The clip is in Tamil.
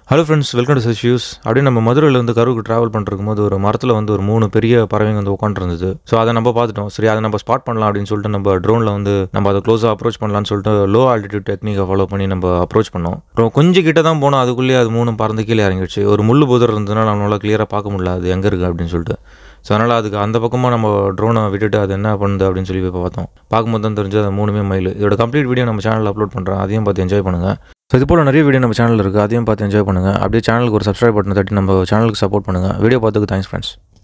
hello friends welcome to such views அப்படியே நம்ம மதுரையிலேருந்து கரூருக்கு ட்ராவல் பண்ணிருக்கும் போது ஒரு மரத்தில் வந்து ஒரு மூணு பெரிய பறவைங்க வந்து உட்காந்துருந்தது ஸோ அதை நம்ம பார்த்துட்டோம் சரி அதை நம்ம ஸ்பாட் பண்ணலாம் அப்படின்னு சொல்லிட்டு நம்ம ட்ரோனில் வந்து நம்ம அதை க்ளோஸாக அப்ரோச் பண்ணலாம்னு சொல்லிட்டு லோ ஆல்டிடியூட் டெக்னிக்கை ஃபாலோ பண்ணி நம்ம அப்ரோச் பண்ணோம் அப்புறம் கொஞ்சம் கிட்ட தான் போனோம் அதுக்குள்ளேயே அது மூணு பறந்து கீழே இறங்கிடுச்சு ஒரு முள்ளு புதர் இருந்ததுனால நம்மளால கிளியராக பார்க்க முடியல அது எங்கே இருக்குது அப்படின்னு சொல்லிட்டு ஸோ அதனால் அதுக்கு அந்த பக்கமாக நம்ம ட்ரோனை விட்டுட்டு அது என்ன பண்ணுது அப்படின்னு சொல்லி போய் பார்த்தோம் பார்க்கும்போது தான் தெரிஞ்சு அது மூணுமே மயில் இதோட கம்ப்ளீட் வீடியோ நம்ம சேனலில் அப்லோட் பண்ணுறோம் அதையும் பார்த்து என்ஜாய் பண்ணுங்கள் ஸோ இது போல் நிறைய வீடியோ நம்ம சேனலில் இருக்குது அதையும் பார்த்து என்ஜாய் பண்ணுங்கள் அப்படியே சேனலுக்கு ஒரு சப்ஸ்கிரைப் பட்டன் தட்டி நம்ம சேனலுக்கு சப்போர்ட் பண்ணுங்கள் வீடியோ பார்த்துக்கு தேங்க்ஸ் ஃப்ரெண்ட்ஸ்